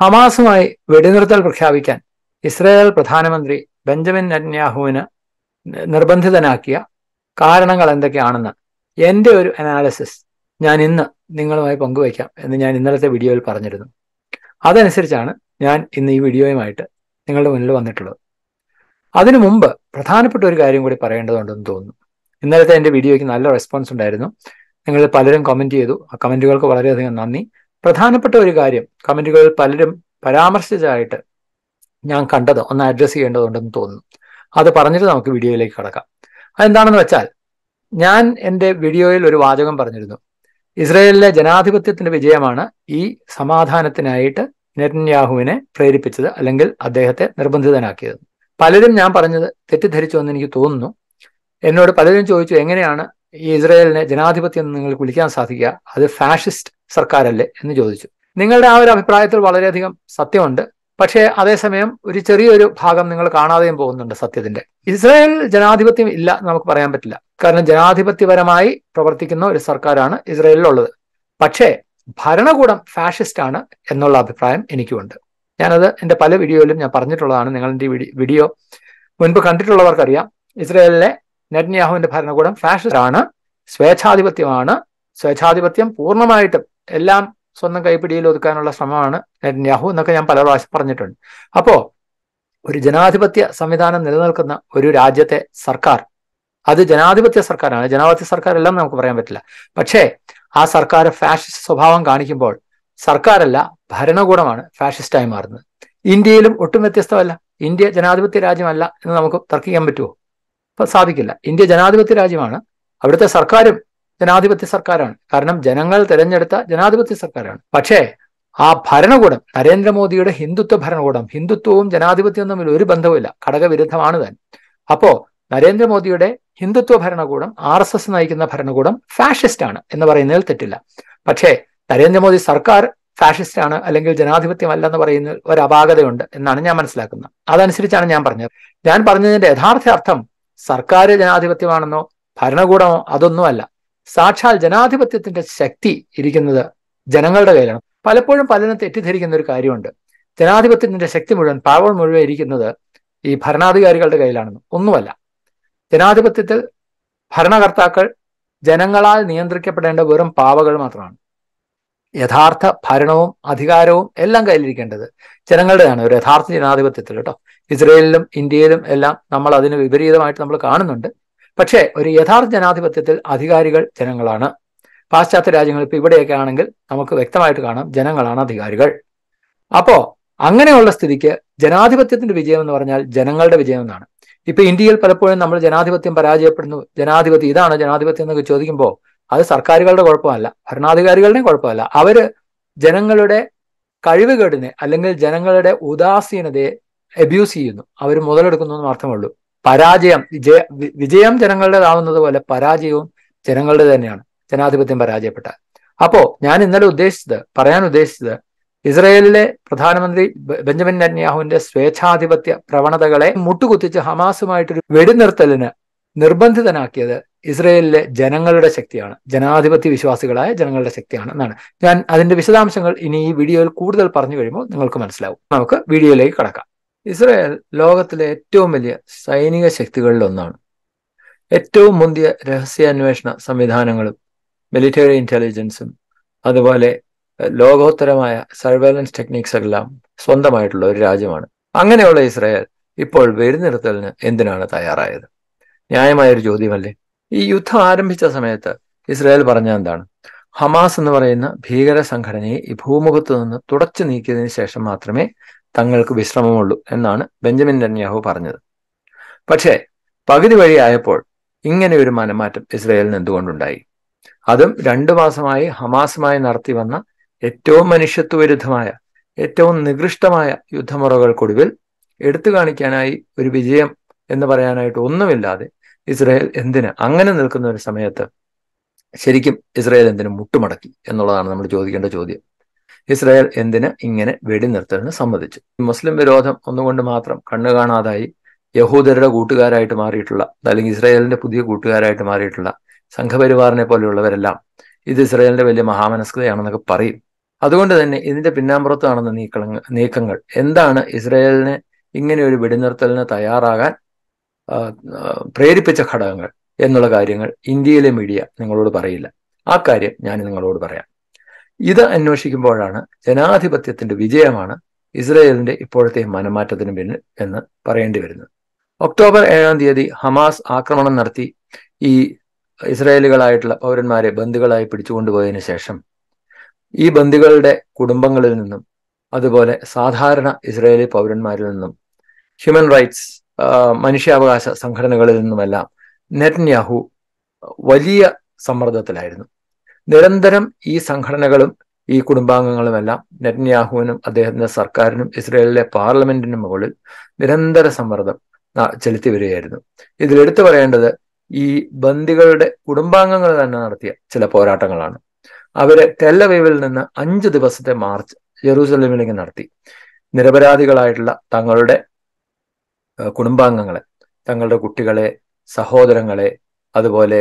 ഹമാസുമായി വെടിനിർത്തൽ പ്രഖ്യാപിക്കാൻ ഇസ്രായേൽ പ്രധാനമന്ത്രി ബെഞ്ചമിൻ നെറ്റ്ന്യാഹുവിന് നിർബന്ധിതനാക്കിയ കാരണങ്ങൾ എന്തൊക്കെയാണെന്ന് എൻ്റെ ഒരു അനാലിസിസ് ഞാൻ ഇന്ന് നിങ്ങളുമായി പങ്കുവയ്ക്കാം എന്ന് ഞാൻ ഇന്നലത്തെ വീഡിയോയിൽ പറഞ്ഞിരുന്നു അതനുസരിച്ചാണ് ഞാൻ ഇന്ന് ഈ വീഡിയോയുമായിട്ട് നിങ്ങളുടെ മുന്നിൽ വന്നിട്ടുള്ളത് അതിനു മുമ്പ് പ്രധാനപ്പെട്ട ഒരു കാര്യം കൂടി പറയേണ്ടതുണ്ടെന്ന് തോന്നുന്നു ഇന്നലത്തെ എൻ്റെ വീഡിയോയ്ക്ക് നല്ല റെസ്പോൺസ് ഉണ്ടായിരുന്നു നിങ്ങൾ പലരും കമന്റ് ചെയ്തു ആ കമന്റുകൾക്ക് വളരെയധികം നന്ദി പ്രധാനപ്പെട്ട ഒരു കാര്യം കമന്റുകളിൽ പലരും പരാമർശിച്ചതായിട്ട് ഞാൻ കണ്ടത് ഒന്ന് അഡ്രസ്സ് ചെയ്യേണ്ടതുണ്ടെന്ന് തോന്നുന്നു അത് പറഞ്ഞിട്ട് നമുക്ക് വീഡിയോയിലേക്ക് കടക്കാം അതെന്താണെന്ന് വെച്ചാൽ ഞാൻ എൻ്റെ വീഡിയോയിൽ ഒരു വാചകം പറഞ്ഞിരുന്നു ഇസ്രയേലിലെ ജനാധിപത്യത്തിന്റെ വിജയമാണ് ഈ സമാധാനത്തിനായിട്ട് നെറ്റന്യാഹുവിനെ പ്രേരിപ്പിച്ചത് അല്ലെങ്കിൽ അദ്ദേഹത്തെ നിർബന്ധിതനാക്കിയത് പലരും ഞാൻ പറഞ്ഞത് തെറ്റിദ്ധരിച്ചു എന്ന് എനിക്ക് തോന്നുന്നു എന്നോട് പലരും ചോദിച്ചു എങ്ങനെയാണ് ഈ ഇസ്രയേലിനെ ജനാധിപത്യം എന്ന് നിങ്ങൾക്ക് വിളിക്കാൻ സാധിക്കുക അത് ഫാഷിസ്റ്റ് സർക്കാരല്ലേ എന്ന് ചോദിച്ചു നിങ്ങളുടെ ആ ഒരു അഭിപ്രായത്തിൽ വളരെയധികം സത്യമുണ്ട് പക്ഷേ അതേസമയം ഒരു ചെറിയൊരു ഭാഗം നിങ്ങൾ കാണാതെയും പോകുന്നുണ്ട് സത്യത്തിന്റെ ഇസ്രായേൽ ജനാധിപത്യം ഇല്ല എന്ന് നമുക്ക് പറയാൻ പറ്റില്ല കാരണം ജനാധിപത്യപരമായി പ്രവർത്തിക്കുന്ന ഒരു സർക്കാരാണ് ഇസ്രായേലിലുള്ളത് പക്ഷേ ഭരണകൂടം ഫാഷിസ്റ്റ് ആണ് എന്നുള്ള അഭിപ്രായം എനിക്കുമുണ്ട് ഞാനത് എൻ്റെ പല വീഡിയോയിലും ഞാൻ പറഞ്ഞിട്ടുള്ളതാണ് നിങ്ങളുടെ വീഡിയോ മുൻപ് കണ്ടിട്ടുള്ളവർക്കറിയാം ഇസ്രായേലിലെ നെറ്റ്ന്യാഹുവിന്റെ ഭരണകൂടം ഫാഷിസ്റ്റ് ആണ് സ്വേച്ഛാധിപത്യമാണ് സ്വേച്ഛാധിപത്യം പൂർണ്ണമായിട്ടും എല്ലാം സ്വന്തം കൈപ്പിടിയിൽ ഒതുക്കാനുള്ള ശ്രമമാണ് നെറ്റ്ന്യാഹു എന്നൊക്കെ ഞാൻ പല പ്രാവശ്യം പറഞ്ഞിട്ടുണ്ട് അപ്പോ ഒരു ജനാധിപത്യ സംവിധാനം നിലനിൽക്കുന്ന ഒരു രാജ്യത്തെ സർക്കാർ അത് ജനാധിപത്യ സർക്കാരാണ് ജനാധിപത്യ സർക്കാർ എല്ലാം നമുക്ക് പറയാൻ പറ്റില്ല പക്ഷേ ആ സർക്കാർ ഫാഷിസ്റ്റ് സ്വഭാവം കാണിക്കുമ്പോൾ സർക്കാരല്ല ഭരണകൂടമാണ് ഫാഷിസ്റ്റായി മാറുന്നത് ഇന്ത്യയിലും ഒട്ടും വ്യത്യസ്തമല്ല ഇന്ത്യ ജനാധിപത്യ രാജ്യമല്ല എന്ന് നമുക്ക് തർക്കിക്കാൻ പറ്റുമോ അപ്പൊ സാധിക്കില്ല ഇന്ത്യ ജനാധിപത്യ രാജ്യമാണ് അവിടുത്തെ സർക്കാരും ജനാധിപത്യ സർക്കാരാണ് കാരണം ജനങ്ങൾ തിരഞ്ഞെടുത്ത ജനാധിപത്യ സർക്കാരാണ് പക്ഷേ ആ ഭരണകൂടം നരേന്ദ്രമോദിയുടെ ഹിന്ദുത്വ ഭരണകൂടം ഹിന്ദുത്വവും ജനാധിപത്യവും തമ്മിൽ ഒരു ബന്ധവുമില്ല ഘടകവിരുദ്ധമാണ് താൻ അപ്പോ നരേന്ദ്രമോദിയുടെ ഹിന്ദുത്വ ഭരണകൂടം ആർ എസ് എസ് നയിക്കുന്ന ഭരണകൂടം ഫാഷിസ്റ്റ് ആണ് എന്ന് പറയുന്നതിൽ തെറ്റില്ല പക്ഷേ നരേന്ദ്രമോദി സർക്കാർ ഫാഷിസ്റ്റ് ആണ് അല്ലെങ്കിൽ ജനാധിപത്യമല്ല എന്ന് പറയുന്ന ഒരു അപാകതയുണ്ട് എന്നാണ് ഞാൻ മനസ്സിലാക്കുന്നത് അതനുസരിച്ചാണ് ഞാൻ പറഞ്ഞത് ഞാൻ പറഞ്ഞതിന്റെ യഥാർത്ഥ അർത്ഥം സർക്കാർ ജനാധിപത്യമാണെന്നോ ഭരണകൂടമോ അതൊന്നുമല്ല സാക്ഷാൽ ജനാധിപത്യത്തിന്റെ ശക്തി ഇരിക്കുന്നത് ജനങ്ങളുടെ കയ്യിലാണ് പലപ്പോഴും പലരും തെറ്റിദ്ധരിക്കുന്ന ഒരു കാര്യമുണ്ട് ജനാധിപത്യത്തിന്റെ ശക്തി മുഴുവൻ പവർ മുഴുവൻ ഇരിക്കുന്നത് ഈ ഭരണാധികാരികളുടെ കയ്യിലാണെന്ന് ഒന്നുമല്ല ജനാധിപത്യത്തിൽ ഭരണകർത്താക്കൾ ജനങ്ങളാൽ നിയന്ത്രിക്കപ്പെടേണ്ട വെറും പാവകൾ മാത്രമാണ് യഥാർത്ഥ ഭരണവും അധികാരവും എല്ലാം കയ്യിലിരിക്കേണ്ടത് ജനങ്ങളുടെയാണ് ഒരു യഥാർത്ഥ ജനാധിപത്യത്തിൽ കേട്ടോ ഇസ്രയേലിലും ഇന്ത്യയിലും എല്ലാം നമ്മൾ അതിന് വിപരീതമായിട്ട് നമ്മൾ കാണുന്നുണ്ട് പക്ഷേ ഒരു യഥാർത്ഥ ജനാധിപത്യത്തിൽ അധികാരികൾ ജനങ്ങളാണ് പാശ്ചാത്യ രാജ്യങ്ങൾ ഇപ്പൊ ഇവിടെയൊക്കെ ആണെങ്കിൽ നമുക്ക് വ്യക്തമായിട്ട് കാണാം ജനങ്ങളാണ് അധികാരികൾ അപ്പോ അങ്ങനെയുള്ള സ്ഥിതിക്ക് ജനാധിപത്യത്തിന്റെ വിജയം എന്ന് പറഞ്ഞാൽ ജനങ്ങളുടെ വിജയം എന്നാണ് ഇപ്പൊ ഇന്ത്യയിൽ പലപ്പോഴും നമ്മൾ ജനാധിപത്യം പരാജയപ്പെടുന്നു ജനാധിപത്യം ഇതാണ് ജനാധിപത്യം എന്നൊക്കെ ചോദിക്കുമ്പോൾ അത് സർക്കാരുകളുടെ കുഴപ്പമല്ല ഭരണാധികാരികളുടെയും കുഴപ്പമല്ല അവര് ജനങ്ങളുടെ കഴിവുകേടിനെ അല്ലെങ്കിൽ ജനങ്ങളുടെ ഉദാസീനതയെ അബ്യൂസ് ചെയ്യുന്നു അവർ മുതലെടുക്കുന്നു എന്ന് അർത്ഥമുള്ളൂ പരാജയം വിജയ വിജയം ജനങ്ങളുടേതാവുന്നത് പോലെ പരാജയവും ജനങ്ങളുടെ തന്നെയാണ് ജനാധിപത്യം പരാജയപ്പെട്ടാൽ അപ്പോ ഞാൻ ഇന്നലെ ഉദ്ദേശിച്ചത് പറയാൻ ഉദ്ദേശിച്ചത് ഇസ്രയേലിലെ പ്രധാനമന്ത്രി ബെഞ്ചമിൻ നെറ്റ്ന്യാഹുവിന്റെ സ്വേച്ഛാധിപത്യ പ്രവണതകളെ മുട്ടുകുത്തിച്ച് ഹമാസുമായിട്ടൊരു വെടിനിർത്തലിന് നിർബന്ധിതനാക്കിയത് ഇസ്രയേലിലെ ജനങ്ങളുടെ ശക്തിയാണ് ജനാധിപത്യ വിശ്വാസികളായ ജനങ്ങളുടെ ശക്തിയാണ് എന്നാണ് ഞാൻ അതിന്റെ വിശദാംശങ്ങൾ ഇനി ഈ വീഡിയോയിൽ കൂടുതൽ പറഞ്ഞു കഴിയുമ്പോൾ നിങ്ങൾക്ക് മനസ്സിലാവും നമുക്ക് വീഡിയോയിലേക്ക് കടക്കാം ഇസ്രയേൽ ലോകത്തിലെ ഏറ്റവും വലിയ സൈനിക ശക്തികളിൽ ഒന്നാണ് ഏറ്റവും മുന്തിയ രഹസ്യാന്വേഷണ സംവിധാനങ്ങളും മിലിറ്ററി ഇന്റലിജൻസും അതുപോലെ ലോകോത്തരമായ സർവൈലൻസ് ടെക്നിക്സ് എല്ലാം സ്വന്തമായിട്ടുള്ള ഒരു രാജ്യമാണ് അങ്ങനെയുള്ള ഇസ്രായേൽ ഇപ്പോൾ വെടിനിർത്തലിന് എന്തിനാണ് തയ്യാറായത് ന്യായമായ ഒരു ചോദ്യമല്ലേ ഈ യുദ്ധം ആരംഭിച്ച സമയത്ത് ഇസ്രായേൽ പറഞ്ഞ എന്താണ് ഹമാസ് എന്ന് പറയുന്ന ഭീകര സംഘടനയെ ഈ ഭൂമുഖത്ത് നിന്ന് തുടച്ചു നീക്കിയതിനു ശേഷം മാത്രമേ തങ്ങൾക്ക് വിശ്രമമുള്ളൂ എന്നാണ് ബെഞ്ചമിൻ നെന്യാഹു പറഞ്ഞത് പക്ഷേ പകുതി വഴിയായപ്പോൾ ഇങ്ങനെ ഒരു മനമാറ്റം ഇസ്രായേലിന് എന്തുകൊണ്ടുണ്ടായി അതും രണ്ടു മാസമായി ഹമാസുമായി നടത്തി വന്ന ഏറ്റവും മനുഷ്യത്വവിരുദ്ധമായ ഏറ്റവും നികൃഷ്ടമായ യുദ്ധമുറകൾക്കൊടുവിൽ എടുത്തു കാണിക്കാനായി ഒരു വിജയം എന്ന് പറയാനായിട്ട് ഒന്നുമില്ലാതെ ഇസ്രായേൽ എന്തിന് അങ്ങനെ നിൽക്കുന്ന ഒരു സമയത്ത് ശരിക്കും ഇസ്രായേൽ എന്തിനു മുട്ടുമടക്കി എന്നുള്ളതാണ് നമ്മൾ ചോദിക്കേണ്ട ചോദ്യം ഇസ്രായേൽ എന്തിന് ഇങ്ങനെ വെടിനിർത്തലിന് സമ്മതിച്ചു മുസ്ലിം വിരോധം ഒന്നുകൊണ്ട് മാത്രം കണ്ണു കാണാതായി യഹൂദരുടെ കൂട്ടുകാരായിട്ട് മാറിയിട്ടുള്ള അല്ലെങ്കിൽ ഇസ്രായേലിന്റെ പുതിയ കൂട്ടുകാരായിട്ട് മാറിയിട്ടുള്ള സംഘപരിവാറിനെ പോലെയുള്ളവരെല്ലാം ഇത് ഇസ്രായേലിന്റെ വലിയ മഹാമനസ്കതയാണെന്നൊക്കെ പറയും അതുകൊണ്ട് തന്നെ ഇതിന്റെ പിന്നാമ്പുറത്ത് നടന്ന നീക്കളങ്ങൾ നീക്കങ്ങൾ എന്താണ് ഇസ്രയേലിനെ ഇങ്ങനെ ഒരു വെടിനിർത്തലിന് തയ്യാറാകാൻ പ്രേരിപ്പിച്ച ഘടകങ്ങൾ എന്നുള്ള കാര്യങ്ങൾ ഇന്ത്യയിലെ മീഡിയ നിങ്ങളോട് പറയില്ല ആ കാര്യം ഞാൻ നിങ്ങളോട് പറയാം ഇത് അന്വേഷിക്കുമ്പോഴാണ് ജനാധിപത്യത്തിന്റെ വിജയമാണ് ഇസ്രയേലിന്റെ ഇപ്പോഴത്തെ മനമാറ്റത്തിന് പിന്നിൽ എന്ന് പറയേണ്ടി വരുന്നത് ഒക്ടോബർ ഏഴാം തീയതി ഹമാസ് ആക്രമണം നടത്തി ഈ ഇസ്രായേലുകളായിട്ടുള്ള പൗരന്മാരെ ബന്ദികളായി പിടിച്ചുകൊണ്ടുപോയതിനു ശേഷം ഈ ബന്ദികളുടെ കുടുംബങ്ങളിൽ നിന്നും അതുപോലെ സാധാരണ ഇസ്രായേലി പൗരന്മാരിൽ നിന്നും ഹ്യൂമൻ റൈറ്റ്സ് മനുഷ്യാവകാശ സംഘടനകളിൽ നിന്നുമെല്ലാം നെറ്റ്ന്യാഹു വലിയ സമ്മർദ്ദത്തിലായിരുന്നു നിരന്തരം ഈ സംഘടനകളും ഈ കുടുംബാംഗങ്ങളുമെല്ലാം നെറ്റ്ന്യാഹുവിനും അദ്ദേഹത്തിന്റെ സർക്കാരിനും ഇസ്രയേലിലെ പാർലമെന്റിനും മുകളിൽ നിരന്തര സമ്മർദ്ദം ചെലുത്തി വരികയായിരുന്നു ഇതിൽ എടുത്തു പറയേണ്ടത് ഈ ബന്ദികളുടെ കുടുംബാംഗങ്ങൾ തന്നെ നടത്തിയ ചില പോരാട്ടങ്ങളാണ് അവര് ടെല്ലവീവിൽ നിന്ന് അഞ്ച് ദിവസത്തെ മാർച്ച് ജെറൂസലേമിലേക്ക് നടത്തി നിരപരാധികളായിട്ടുള്ള തങ്ങളുടെ കുടുംബാംഗങ്ങളെ തങ്ങളുടെ കുട്ടികളെ സഹോദരങ്ങളെ അതുപോലെ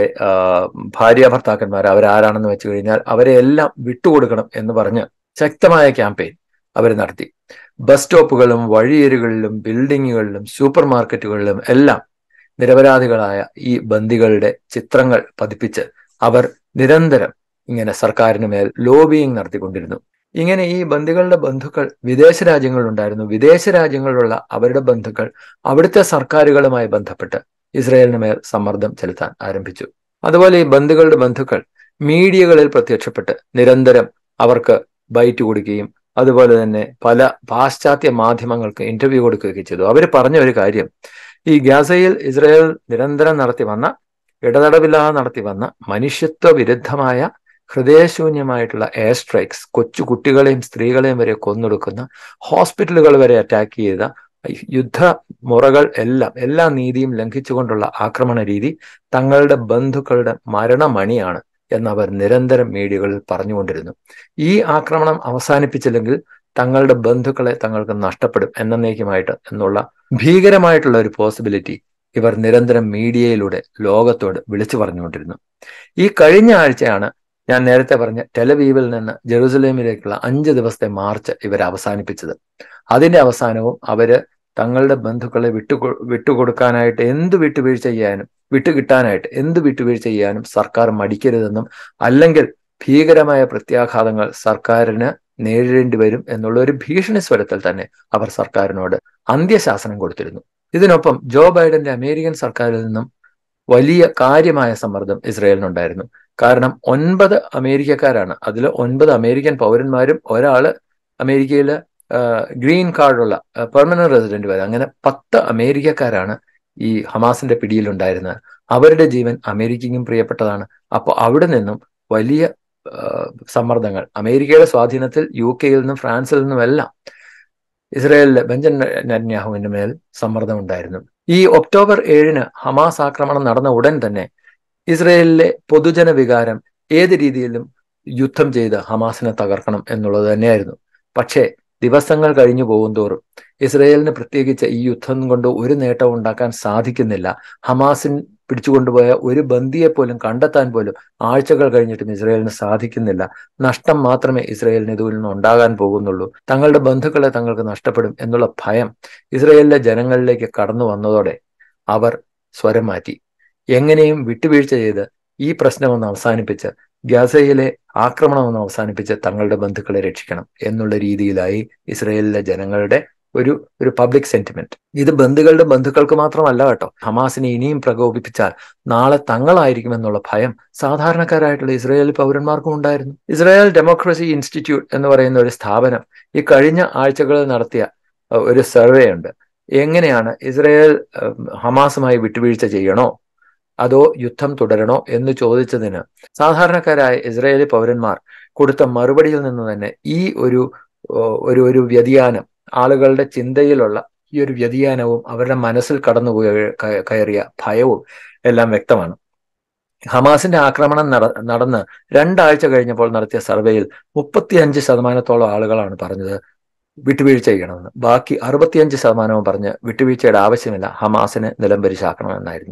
ഭാര്യ ഭർത്താക്കന്മാർ അവരാരാണെന്ന് വെച്ച് കഴിഞ്ഞാൽ അവരെ എല്ലാം വിട്ടുകൊടുക്കണം എന്ന് പറഞ്ഞ് ശക്തമായ ക്യാമ്പയിൻ അവർ നടത്തി ബസ് സ്റ്റോപ്പുകളും വഴിയേരുകളിലും ബിൽഡിങ്ങുകളിലും സൂപ്പർ മാർക്കറ്റുകളിലും എല്ലാം നിരപരാധികളായ ഈ ബന്ദികളുടെ ചിത്രങ്ങൾ പതിപ്പിച്ച് അവർ നിരന്തരം ഇങ്ങനെ സർക്കാരിന് മേൽ ലോബിയിങ് നടത്തിക്കൊണ്ടിരുന്നു ഇങ്ങനെ ഈ ബന്ദികളുടെ ബന്ധുക്കൾ വിദേശ രാജ്യങ്ങളിലുണ്ടായിരുന്നു വിദേശ രാജ്യങ്ങളിലുള്ള അവരുടെ ബന്ധുക്കൾ അവിടുത്തെ സർക്കാരുകളുമായി ബന്ധപ്പെട്ട് ഇസ്രയേലിന് മേൽ സമ്മർദ്ദം ചെലുത്താൻ ആരംഭിച്ചു അതുപോലെ ഈ ബന്ധുക്കളുടെ ബന്ധുക്കൾ മീഡിയകളിൽ പ്രത്യക്ഷപ്പെട്ട് നിരന്തരം അവർക്ക് ബൈറ്റ് കൊടുക്കുകയും അതുപോലെ തന്നെ പല പാശ്ചാത്യ മാധ്യമങ്ങൾക്ക് ഇന്റർവ്യൂ കൊടുക്കുകയൊക്കെ ചെയ്തു അവർ പറഞ്ഞ ഒരു കാര്യം ഈ ഗാസയിൽ ഇസ്രയേൽ നിരന്തരം നടത്തി വന്ന ഇടതടവില്ലാതെ നടത്തി വന്ന മനുഷ്യത്വ വിരുദ്ധമായ ഹൃദയശൂന്യമായിട്ടുള്ള എയർ സ്ട്രൈക്സ് കൊച്ചു കുട്ടികളെയും സ്ത്രീകളെയും വരെ കൊന്നൊടുക്കുന്ന ഹോസ്പിറ്റലുകൾ വരെ അറ്റാക്ക് ചെയ്ത യുദ്ധ മുറകൾ എല്ലാം എല്ലാ നീതിയും ലംഘിച്ചുകൊണ്ടുള്ള ആക്രമണ രീതി തങ്ങളുടെ ബന്ധുക്കളുടെ മരണമണിയാണ് എന്നവർ നിരന്തരം മീഡിയകളിൽ പറഞ്ഞുകൊണ്ടിരുന്നു ഈ ആക്രമണം അവസാനിപ്പിച്ചില്ലെങ്കിൽ തങ്ങളുടെ ബന്ധുക്കളെ തങ്ങൾക്ക് നഷ്ടപ്പെടും എന്നേക്കുമായിട്ട് എന്നുള്ള ഭീകരമായിട്ടുള്ള ഒരു പോസിബിലിറ്റി ഇവർ നിരന്തരം മീഡിയയിലൂടെ ലോകത്തോട് വിളിച്ചു പറഞ്ഞുകൊണ്ടിരുന്നു ഈ കഴിഞ്ഞ ആഴ്ചയാണ് ഞാൻ നേരത്തെ പറഞ്ഞ ടെലവീവിൽ നിന്ന് ജെറൂസലേമിലേക്കുള്ള അഞ്ച് ദിവസത്തെ മാർച്ച് ഇവർ അവസാനിപ്പിച്ചത് അതിന്റെ അവസാനവും അവര് തങ്ങളുടെ ബന്ധുക്കളെ വിട്ടു വിട്ടുകൊടുക്കാനായിട്ട് എന്ത് വിട്ടുവീഴ്ച ചെയ്യാനും വിട്ടുകിട്ടാനായിട്ട് എന്ത് വിട്ടുവീഴ്ച ചെയ്യാനും സർക്കാർ മടിക്കരുതെന്നും അല്ലെങ്കിൽ ഭീകരമായ പ്രത്യാഘാതങ്ങൾ സർക്കാരിന് നേരിടേണ്ടി വരും എന്നുള്ള ഒരു ഭീഷണി സ്വരത്തിൽ തന്നെ അവർ സർക്കാരിനോട് അന്ത്യശാസനം കൊടുത്തിരുന്നു ഇതിനൊപ്പം ജോ ബൈഡന്റെ അമേരിക്കൻ സർക്കാരിൽ നിന്നും വലിയ കാര്യമായ സമ്മർദ്ദം ഇസ്രയേലിനുണ്ടായിരുന്നു കാരണം ഒൻപത് അമേരിക്കക്കാരാണ് അതിൽ ഒൻപത് അമേരിക്കൻ പൗരന്മാരും ഒരാള് അമേരിക്കയില് ഗ്രീൻ കാർഡുള്ള പെർമനന്റ് റെസിഡന്റ് വരെ അങ്ങനെ പത്ത് അമേരിക്കക്കാരാണ് ഈ ഹമാസിന്റെ പിടിയിലുണ്ടായിരുന്നത് അവരുടെ ജീവൻ അമേരിക്കയ്ക്കും പ്രിയപ്പെട്ടതാണ് അപ്പോൾ അവിടെ നിന്നും വലിയ സമ്മർദ്ദങ്ങൾ അമേരിക്കയുടെ സ്വാധീനത്തിൽ യു കെയിൽ നിന്നും ഫ്രാൻസിൽ നിന്നുമെല്ലാം ഇസ്രയേലിലെ ബെഞ്ചൻ നെറ്റ്ന്യാഹുവിന്റെ മേൽ സമ്മർദ്ദം ഉണ്ടായിരുന്നു ഈ ഒക്ടോബർ ഏഴിന് ഹമാസ് ആക്രമണം നടന്ന ഉടൻ തന്നെ ഇസ്രയേലിലെ പൊതുജന വികാരം ഏത് രീതിയിലും യുദ്ധം ചെയ്ത് ഹമാസിനെ തകർക്കണം എന്നുള്ളത് തന്നെയായിരുന്നു പക്ഷേ ദിവസങ്ങൾ കഴിഞ്ഞു പോകുന്തോറും ഇസ്രയേലിന് പ്രത്യേകിച്ച് ഈ യുദ്ധം കൊണ്ട് ഒരു നേട്ടവും ഉണ്ടാക്കാൻ സാധിക്കുന്നില്ല ഹമാസിൻ പിടിച്ചുകൊണ്ടുപോയ ഒരു ബന്ദിയെ പോലും കണ്ടെത്താൻ പോലും ആഴ്ചകൾ കഴിഞ്ഞിട്ടും ഇസ്രയേലിന് സാധിക്കുന്നില്ല നഷ്ടം മാത്രമേ ഇസ്രയേലിന് ഇതിൽ നിന്ന് ഉണ്ടാകാൻ പോകുന്നുള്ളൂ തങ്ങളുടെ ബന്ധുക്കളെ തങ്ങൾക്ക് നഷ്ടപ്പെടും എന്നുള്ള ഭയം ഇസ്രയേലിലെ ജനങ്ങളിലേക്ക് കടന്നു വന്നതോടെ അവർ സ്വരം മാറ്റി എങ്ങനെയും വിട്ടുവീഴ്ച ചെയ്ത് ഈ പ്രശ്നമൊന്ന് അവസാനിപ്പിച്ച് ഗാസയിലെ ആക്രമണം ഒന്ന് അവസാനിപ്പിച്ച് തങ്ങളുടെ ബന്ധുക്കളെ രക്ഷിക്കണം എന്നുള്ള രീതിയിലായി ഇസ്രയേലിലെ ജനങ്ങളുടെ ഒരു ഒരു പബ്ലിക് സെന്റിമെന്റ് ഇത് ബന്ധുക്കളുടെ ബന്ധുക്കൾക്ക് മാത്രമല്ല കേട്ടോ ഹമാസിനെ ഇനിയും പ്രകോപിപ്പിച്ചാൽ നാളെ തങ്ങളായിരിക്കുമെന്നുള്ള ഭയം സാധാരണക്കാരായിട്ടുള്ള ഇസ്രായേൽ പൗരന്മാർക്കും ഉണ്ടായിരുന്നു ഇസ്രായേൽ ഡെമോക്രസി ഇൻസ്റ്റിറ്റ്യൂട്ട് എന്ന് പറയുന്ന ഒരു സ്ഥാപനം ഈ കഴിഞ്ഞ ആഴ്ചകളിൽ നടത്തിയ ഒരു സർവേ ഉണ്ട് എങ്ങനെയാണ് ഇസ്രായേൽ ഹമാസുമായി വിട്ടുവീഴ്ച ചെയ്യണോ അതോ യുദ്ധം തുടരണോ എന്ന് ചോദിച്ചതിന് സാധാരണക്കാരായ ഇസ്രായേലി പൗരന്മാർ കൊടുത്ത മറുപടിയിൽ നിന്ന് തന്നെ ഈ ഒരു ഒരു ഒരു വ്യതിയാനം ആളുകളുടെ ചിന്തയിലുള്ള ഈ ഒരു വ്യതിയാനവും അവരുടെ മനസ്സിൽ കടന്നു കയറിയ ഭയവും എല്ലാം വ്യക്തമാണ് ഹമാസിന്റെ ആക്രമണം നട നടന്ന് രണ്ടാഴ്ച കഴിഞ്ഞപ്പോൾ നടത്തിയ സർവേയിൽ മുപ്പത്തിയഞ്ച് ശതമാനത്തോളം ആളുകളാണ് പറഞ്ഞത് വിട്ടുവീഴ്ച ചെയ്യണമെന്ന് ബാക്കി അറുപത്തിയഞ്ച് ശതമാനവും പറഞ്ഞ് വിട്ടുവീഴ്ചയുടെ ആവശ്യമില്ല ഹമാസിനെ നിലംപരിശാക്കണമെന്നായിരുന്നു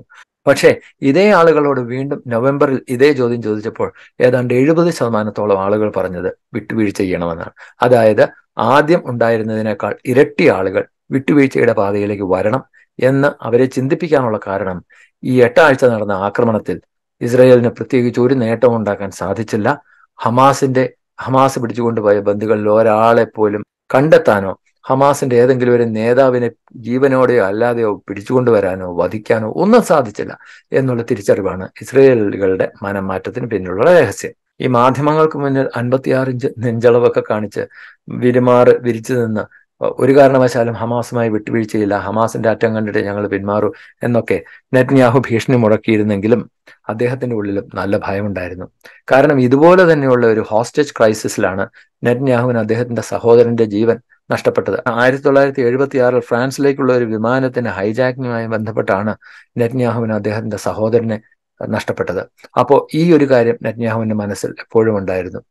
പക്ഷേ ഇതേ ആളുകളോട് വീണ്ടും നവംബറിൽ ഇതേ ചോദ്യം ചോദിച്ചപ്പോൾ ഏതാണ്ട് എഴുപത് ശതമാനത്തോളം ആളുകൾ പറഞ്ഞത് വിട്ടുവീഴ്ച ചെയ്യണമെന്നാണ് അതായത് ആദ്യം ഉണ്ടായിരുന്നതിനേക്കാൾ ഇരട്ടി ആളുകൾ വിട്ടുവീഴ്ചയുടെ പാതയിലേക്ക് വരണം എന്ന് അവരെ ചിന്തിപ്പിക്കാനുള്ള കാരണം ഈ എട്ടാഴ്ച നടന്ന ആക്രമണത്തിൽ ഇസ്രയേലിന് പ്രത്യേകിച്ച് ഒരു നേട്ടവും ഉണ്ടാക്കാൻ സാധിച്ചില്ല ഹമാസിന്റെ ഹമാസ് പിടിച്ചുകൊണ്ടുപോയ ബന്ധുക്കളിൽ ഒരാളെ പോലും കണ്ടെത്താനോ ഹമാസിന്റെ ഏതെങ്കിലും ഒരു നേതാവിനെ ജീവനോടെയോ അല്ലാതെയോ പിടിച്ചുകൊണ്ടുവരാനോ വധിക്കാനോ ഒന്നും സാധിച്ചില്ല എന്നുള്ള തിരിച്ചറിവാണ് ഇസ്രയേലുകളുടെ മനംമാറ്റത്തിന് പിന്നിലുള്ള രഹസ്യം ഈ മാധ്യമങ്ങൾക്ക് മുന്നിൽ അൻപത്തിയാറ് ഇഞ്ച് നെഞ്ചളവൊക്കെ കാണിച്ച് വിരുമാറ് വിരിച്ചു നിന്ന് ഒരു കാരണവശാലും ഹമാസുമായി വിട്ടുവീഴ്ചയില്ല ഹമാസിന്റെ അറ്റം കണ്ടിട്ട് ഞങ്ങൾ പിന്മാറൂ എന്നൊക്കെ നെറ്റ്ന്യാഹു ഭീഷണി മുടക്കിയിരുന്നെങ്കിലും അദ്ദേഹത്തിന്റെ ഉള്ളിലും നല്ല ഭയമുണ്ടായിരുന്നു കാരണം ഇതുപോലെ തന്നെയുള്ള ഒരു ഹോസ്റ്റേജ് ക്രൈസിസിലാണ് നെറ്റ്ന്യാഹുവിന് അദ്ദേഹത്തിന്റെ സഹോദരന്റെ ജീവൻ നഷ്ടപ്പെട്ടത് ആയിരത്തി തൊള്ളായിരത്തി എഴുപത്തി ആറിൽ ഫ്രാൻസിലേക്കുള്ള ഒരു വിമാനത്തിന്റെ ഹൈജാക്കിങ്ങുമായി ബന്ധപ്പെട്ടാണ് നെറ്റ്ന്യാഹുവിന് അദ്ദേഹത്തിന്റെ സഹോദരനെ നഷ്ടപ്പെട്ടത് അപ്പോൾ ഈ ഒരു കാര്യം നെറ്റ്ന്യാഹുവിന്റെ മനസ്സിൽ എപ്പോഴും ഉണ്ടായിരുന്നു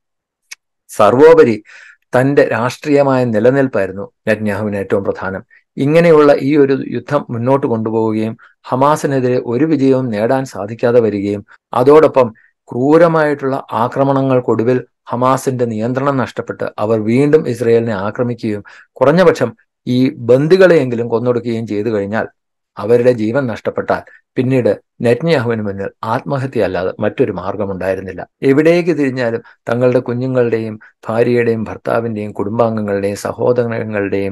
സർവോപരി തന്റെ രാഷ്ട്രീയമായ നിലനിൽപ്പായിരുന്നു നെറ്റ്ന്യാഹുവിന് ഏറ്റവും പ്രധാനം ഇങ്ങനെയുള്ള ഈ ഒരു യുദ്ധം മുന്നോട്ട് കൊണ്ടുപോവുകയും ഹമാസിനെതിരെ ഒരു വിജയവും നേടാൻ സാധിക്കാതെ വരികയും അതോടൊപ്പം ക്രൂരമായിട്ടുള്ള ആക്രമണങ്ങൾക്കൊടുവിൽ ഹമാസിന്റെ നിയന്ത്രണം നഷ്ടപ്പെട്ട് അവർ വീണ്ടും ഇസ്രയേലിനെ ആക്രമിക്കുകയും കുറഞ്ഞപക്ഷം ഈ ബന്ദികളെയെങ്കിലും കൊന്നൊടുക്കുകയും ചെയ്തു കഴിഞ്ഞാൽ അവരുടെ ജീവൻ നഷ്ടപ്പെട്ടാൽ പിന്നീട് നെറ്റ്ന്യാഹുവിന് മുന്നിൽ ആത്മഹത്യ അല്ലാതെ മറ്റൊരു മാർഗമുണ്ടായിരുന്നില്ല എവിടേക്ക് തിരിഞ്ഞാലും തങ്ങളുടെ കുഞ്ഞുങ്ങളുടെയും ഭാര്യയുടെയും ഭർത്താവിന്റെയും കുടുംബാംഗങ്ങളുടെയും സഹോദരങ്ങളുടെയും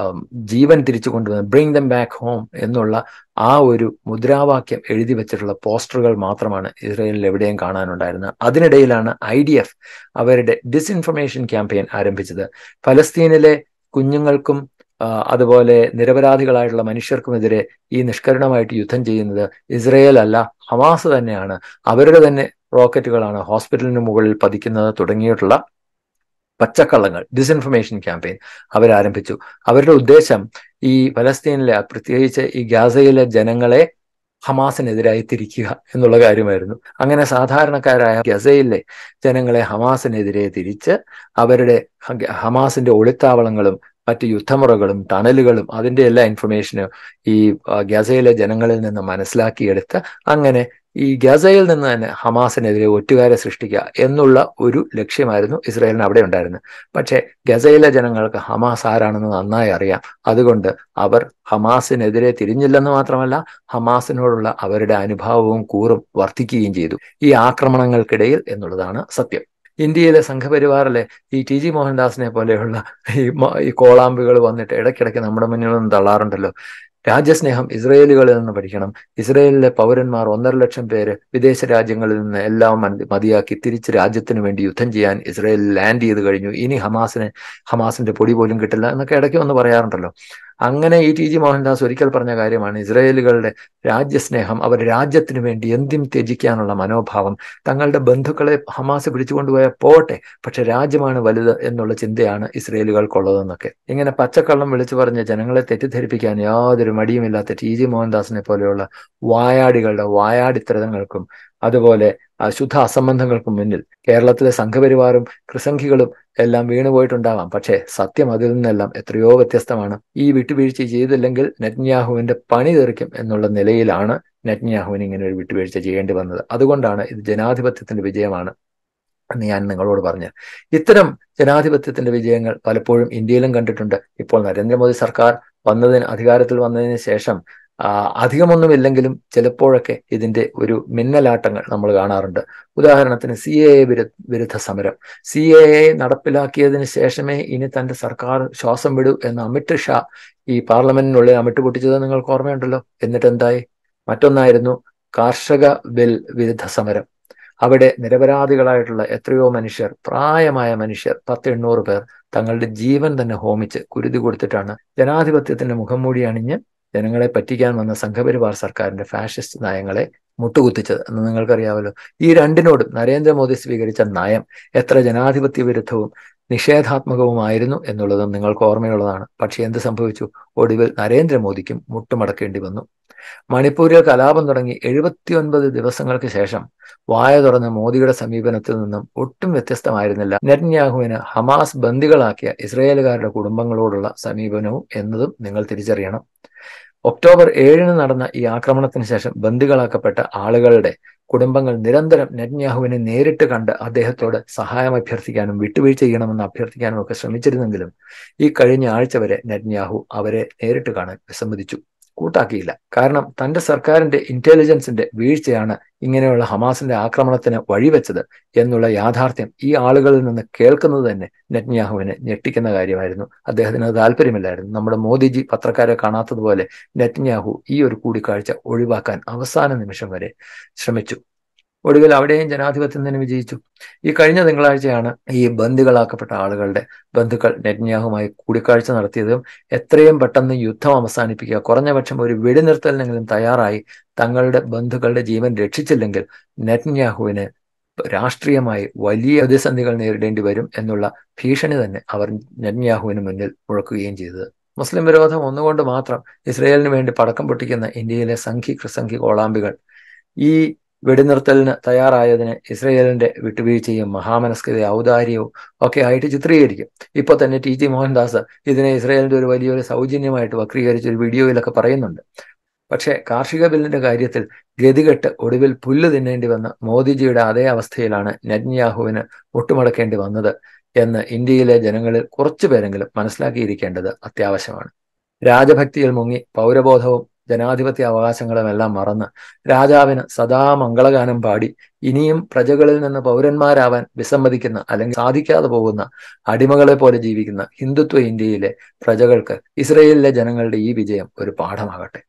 ജീവൻ തിരിച്ചു കൊണ്ടുവന്ന് ബ്രിങ് ദം ബാക്ക് ഹോം എന്നുള്ള ആ ഒരു മുദ്രാവാക്യം എഴുതി വെച്ചിട്ടുള്ള പോസ്റ്ററുകൾ മാത്രമാണ് ഇസ്രയേലിൽ എവിടെയും കാണാനുണ്ടായിരുന്നത് അതിനിടയിലാണ് ഐ ഡി എഫ് അവരുടെ ഡിസ്ഇൻഫർമേഷൻ ക്യാമ്പയിൻ ആരംഭിച്ചത് ഫലസ്തീനിലെ കുഞ്ഞുങ്ങൾക്കും അതുപോലെ നിരപരാധികളായിട്ടുള്ള മനുഷ്യർക്കുമെതിരെ ഈ നിഷ്കരുണമായിട്ട് യുദ്ധം ചെയ്യുന്നത് ഇസ്രയേൽ അല്ല ഹമാസ് തന്നെയാണ് അവരുടെ തന്നെ റോക്കറ്റുകളാണ് ഹോസ്പിറ്റലിന് മുകളിൽ പതിക്കുന്നത് തുടങ്ങിയിട്ടുള്ള പച്ചക്കള്ളങ്ങൾ ഡിസ്ഇൻഫർമേഷൻ ക്യാമ്പയിൻ അവരാരംഭിച്ചു അവരുടെ ഉദ്ദേശം ഈ ഫലസ്തീനിലെ പ്രത്യേകിച്ച് ഈ ഗാസയിലെ ജനങ്ങളെ ഹമാസിനെതിരായി തിരിക്കുക എന്നുള്ള കാര്യമായിരുന്നു അങ്ങനെ സാധാരണക്കാരായ ഗസയിലെ ജനങ്ങളെ ഹമാസിനെതിരെ തിരിച്ച് അവരുടെ ഹമാസിന്റെ ഒളിത്താവളങ്ങളും മറ്റ് യുദ്ധമുറകളും ടണലുകളും അതിന്റെ എല്ലാ ഇൻഫർമേഷനും ഈ ഗസയിലെ ജനങ്ങളിൽ നിന്ന് മനസ്സിലാക്കിയെടുത്ത് അങ്ങനെ ഈ ഗസയിൽ നിന്ന് തന്നെ ഹമാസിനെതിരെ ഒറ്റുകാരെ സൃഷ്ടിക്കുക എന്നുള്ള ഒരു ലക്ഷ്യമായിരുന്നു ഇസ്രായേലിന് അവിടെ ഉണ്ടായിരുന്നത് പക്ഷേ ഗസയിലെ ജനങ്ങൾക്ക് ഹമാസ് ആരാണെന്ന് നന്നായി അറിയാം അതുകൊണ്ട് അവർ ഹമാസിനെതിരെ തിരിഞ്ഞില്ലെന്ന് മാത്രമല്ല ഹമാസിനോടുള്ള അവരുടെ അനുഭാവവും കൂറും വർദ്ധിക്കുകയും ചെയ്തു ഈ ആക്രമണങ്ങൾക്കിടയിൽ എന്നുള്ളതാണ് സത്യം ഇന്ത്യയിലെ സംഘപരിവാറിലെ ഈ ടി ജി മോഹൻദാസിനെ പോലെയുള്ള ഈ ഈ കോളാമ്പുകൾ വന്നിട്ട് ഇടയ്ക്കിടയ്ക്ക് നമ്മുടെ മുന്നിൽ നിന്ന് തള്ളാറുണ്ടല്ലോ രാജ്യസ്നേഹം ഇസ്രയേലുകളിൽ നിന്ന് പഠിക്കണം ഇസ്രയേലിലെ പൗരന്മാർ ഒന്നര ലക്ഷം പേര് വിദേശ രാജ്യങ്ങളിൽ നിന്ന് എല്ലാം മതിയാക്കി തിരിച്ച് രാജ്യത്തിന് വേണ്ടി യുദ്ധം ചെയ്യാൻ ഇസ്രയേൽ ലാൻഡ് ചെയ്ത് കഴിഞ്ഞു ഇനി ഹമാസിന് ഹമാസിന്റെ പൊടി പോലും കിട്ടില്ല എന്നൊക്കെ ഇടയ്ക്ക് ഒന്ന് പറയാറുണ്ടല്ലോ അങ്ങനെ ഈ ടി ജി മോഹൻദാസ് ഒരിക്കൽ പറഞ്ഞ കാര്യമാണ് ഇസ്രയേലുകളുടെ രാജ്യസ്നേഹം അവർ രാജ്യത്തിന് വേണ്ടി എന്തും ത്യജിക്കാനുള്ള മനോഭാവം തങ്ങളുടെ ബന്ധുക്കളെ ഹമാസ് പിടിച്ചുകൊണ്ടുപോയാൽ പോട്ടെ പക്ഷെ രാജ്യമാണ് വലുത് എന്നുള്ള ചിന്തയാണ് ഇസ്രയേലുകൾക്കുള്ളതെന്നൊക്കെ ഇങ്ങനെ പച്ചക്കള്ളം വിളിച്ചു പറഞ്ഞ് ജനങ്ങളെ തെറ്റിദ്ധരിപ്പിക്കാൻ യാതൊരു മടിയുമില്ലാത്ത ടി ജി മോഹൻദാസിനെ പോലെയുള്ള വായാടികളുടെ വായാടിത്തരങ്ങൾക്കും അതുപോലെ അശുദ്ധ അസംബന്ധങ്ങൾക്കും മുന്നിൽ കേരളത്തിലെ സംഘപരിവാറും കൃസംഖികളും എല്ലാം വീണുപോയിട്ടുണ്ടാവാം പക്ഷേ സത്യം അതിൽ നിന്നെല്ലാം എത്രയോ വ്യത്യസ്തമാണ് ഈ വിട്ടുവീഴ്ച ചെയ്തില്ലെങ്കിൽ നെറ്റ്ന്യാഹുവിന്റെ പണി തെറിക്കും എന്നുള്ള നിലയിലാണ് നെറ്റ്ന്യാഹുവിന് ഇങ്ങനെ ഒരു വിട്ടുവീഴ്ച ചെയ്യേണ്ടി വന്നത് അതുകൊണ്ടാണ് ഇത് ജനാധിപത്യത്തിന്റെ വിജയമാണ് എന്ന് ഞാൻ നിങ്ങളോട് പറഞ്ഞു ഇത്തരം ജനാധിപത്യത്തിന്റെ വിജയങ്ങൾ പലപ്പോഴും ഇന്ത്യയിലും കണ്ടിട്ടുണ്ട് ഇപ്പോൾ നരേന്ദ്രമോദി സർക്കാർ വന്നതിന് അധികാരത്തിൽ വന്നതിന് ശേഷം അധികമൊന്നുമില്ലെങ്കിലും ചിലപ്പോഴൊക്കെ ഇതിന്റെ ഒരു മിന്നലാട്ടങ്ങൾ നമ്മൾ കാണാറുണ്ട് ഉദാഹരണത്തിന് സി എ എ വിരുദ്ധ സമരം സി എ എ നടപ്പിലാക്കിയതിന് ശേഷമേ ഇനി തന്റെ സർക്കാർ ശ്വാസം വിടൂ എന്ന് അമിത് ഷാ ഈ പാർലമെന്റിനുള്ളിൽ അമിട്ട് പൊട്ടിച്ചത് നിങ്ങൾക്ക് ഓർമ്മയുണ്ടല്ലോ എന്നിട്ട് എന്തായി മറ്റൊന്നായിരുന്നു കാർഷക ബിൽ വിരുദ്ധ സമരം അവിടെ നിരപരാധികളായിട്ടുള്ള എത്രയോ മനുഷ്യർ പ്രായമായ മനുഷ്യർ പത്ത് എണ്ണൂറ് പേർ തങ്ങളുടെ ജീവൻ തന്നെ ഹോമിച്ച് കുരുതി കൊടുത്തിട്ടാണ് ജനാധിപത്യത്തിന്റെ മുഖംമൂടി അണിഞ്ഞ് ജനങ്ങളെ പറ്റിക്കാൻ വന്ന സംഘപരിവാർ സർക്കാരിന്റെ ഫാഷിസ്റ്റ് നയങ്ങളെ മുട്ടുകുത്തിച്ചത് എന്ന് നിങ്ങൾക്കറിയാമല്ലോ ഈ രണ്ടിനോടും നരേന്ദ്രമോദി സ്വീകരിച്ച നയം എത്ര ജനാധിപത്യ വിരുദ്ധവും നിഷേധാത്മകവുമായിരുന്നു എന്നുള്ളതും നിങ്ങൾക്ക് ഓർമ്മയുള്ളതാണ് പക്ഷെ എന്ത് സംഭവിച്ചു ഒടുവിൽ നരേന്ദ്രമോദിക്കും മുട്ടുമടക്കേണ്ടി വന്നു മണിപ്പൂരിൽ കലാപം തുടങ്ങി എഴുപത്തിയൊൻപത് ദിവസങ്ങൾക്ക് ശേഷം വായ തുറന്ന മോദിയുടെ സമീപനത്തിൽ നിന്നും ഒട്ടും വ്യത്യസ്തമായിരുന്നില്ല നെറ്റ്ന്യാഹുവിന് ഹമാസ് ബന്ദികളാക്കിയ ഇസ്രയേലുകാരുടെ കുടുംബങ്ങളോടുള്ള സമീപനവും എന്നതും നിങ്ങൾ തിരിച്ചറിയണം ഒക്ടോബർ ഏഴിന് നടന്ന ഈ ആക്രമണത്തിന് ശേഷം ബന്ദികളാക്കപ്പെട്ട ആളുകളുടെ കുടുംബങ്ങൾ നിരന്തരം നെറ്റ്ന്യാഹുവിനെ നേരിട്ട് കണ്ട് അദ്ദേഹത്തോട് സഹായം അഭ്യർത്ഥിക്കാനും വിട്ടുവീഴ്ച ചെയ്യണമെന്ന് അഭ്യർത്ഥിക്കാനും ഒക്കെ ശ്രമിച്ചിരുന്നെങ്കിലും ഈ കഴിഞ്ഞ ആഴ്ച വരെ നെറ്റ്ന്യാഹു അവരെ നേരിട്ട് കാണാൻ വിസമ്മതിച്ചു കൂട്ടാക്കിയില്ല കാരണം തന്റെ സർക്കാരിന്റെ ഇന്റലിജൻസിന്റെ വീഴ്ചയാണ് ഇങ്ങനെയുള്ള ഹമാസിന്റെ ആക്രമണത്തിന് വഴിവെച്ചത് എന്നുള്ള യാഥാർത്ഥ്യം ഈ ആളുകളിൽ നിന്ന് കേൾക്കുന്നത് തന്നെ നെറ്റ്ന്യാഹുവിനെ ഞെട്ടിക്കുന്ന കാര്യമായിരുന്നു അദ്ദേഹത്തിന് താല്പര്യമില്ലായിരുന്നു നമ്മുടെ മോദിജി പത്രക്കാരെ കാണാത്തതുപോലെ നെറ്റ്ന്യാഹു ഈ ഒരു കൂടിക്കാഴ്ച ഒഴിവാക്കാൻ അവസാന നിമിഷം വരെ ശ്രമിച്ചു ഒടുവിൽ അവിടെയും ജനാധിപത്യം തന്നെ വിജയിച്ചു ഈ കഴിഞ്ഞ തിങ്കളാഴ്ചയാണ് ഈ ബന്ദികളാക്കപ്പെട്ട ആളുകളുടെ ബന്ധുക്കൾ നെറ്റ്ന്യാഹുമായി കൂടിക്കാഴ്ച നടത്തിയതും എത്രയും പെട്ടെന്ന് യുദ്ധം അവസാനിപ്പിക്കുക കുറഞ്ഞപക്ഷം ഒരു വെടിനിർത്തലിനെങ്കിലും തയ്യാറായി തങ്ങളുടെ ബന്ധുക്കളുടെ ജീവൻ രക്ഷിച്ചില്ലെങ്കിൽ നെറ്റ്ന്യാഹുവിന് രാഷ്ട്രീയമായി വലിയ പ്രതിസന്ധികൾ നേരിടേണ്ടി വരും എന്നുള്ള ഭീഷണി തന്നെ അവർ നെറ്റ്ന്യാഹുവിന് മുന്നിൽ മുഴക്കുകയും ചെയ്തത് മുസ്ലിം വിരോധം ഒന്നുകൊണ്ട് മാത്രം ഇസ്രയേലിന് വേണ്ടി പടക്കം പൊട്ടിക്കുന്ന ഇന്ത്യയിലെ സംഘി ക്രിസംഘി കോളാമ്പികൾ ഈ വെടിനിർത്തലിന് തയ്യാറായതിന് ഇസ്രയേലിന്റെ വിട്ടുവീഴ്ചയും മഹാമനസ്കത ഔദാര്യവും ഒക്കെ ആയിട്ട് ചിത്രീകരിക്കും ഇപ്പൊ തന്നെ ടി ജി മോഹൻദാസ് ഇതിനെ ഇസ്രയേലിന്റെ ഒരു വലിയൊരു സൗജന്യമായിട്ട് വക്രീകരിച്ച ഒരു വീഡിയോയിലൊക്കെ പറയുന്നുണ്ട് പക്ഷേ കാർഷിക ബില്ലിന്റെ കാര്യത്തിൽ ഗതികെട്ട് ഒടുവിൽ പുല്ല് തിന്നേണ്ടി വന്ന മോദിജിയുടെ അതേ അവസ്ഥയിലാണ് നെറ്റ്ന്യാഹുവിന് മുട്ടുമടക്കേണ്ടി വന്നത് എന്ന് ഇന്ത്യയിലെ ജനങ്ങളിൽ കുറച്ചു പേരെങ്കിലും മനസ്സിലാക്കിയിരിക്കേണ്ടത് അത്യാവശ്യമാണ് രാജഭക്തിയിൽ മുങ്ങി പൗരബോധവും ജനാധിപത്യ അവകാശങ്ങളും എല്ലാം മറന്ന് രാജാവിന് സദാ മംഗളഗാനം പാടി ഇനിയും പ്രജകളിൽ നിന്ന് പൗരന്മാരാവാൻ വിസമ്മതിക്കുന്ന അല്ലെങ്കിൽ സാധിക്കാതെ പോകുന്ന അടിമകളെ പോലെ ജീവിക്കുന്ന ഹിന്ദുത്വ ഇന്ത്യയിലെ പ്രജകൾക്ക് ഇസ്രയേലിലെ ജനങ്ങളുടെ ഈ വിജയം ഒരു പാഠമാകട്ടെ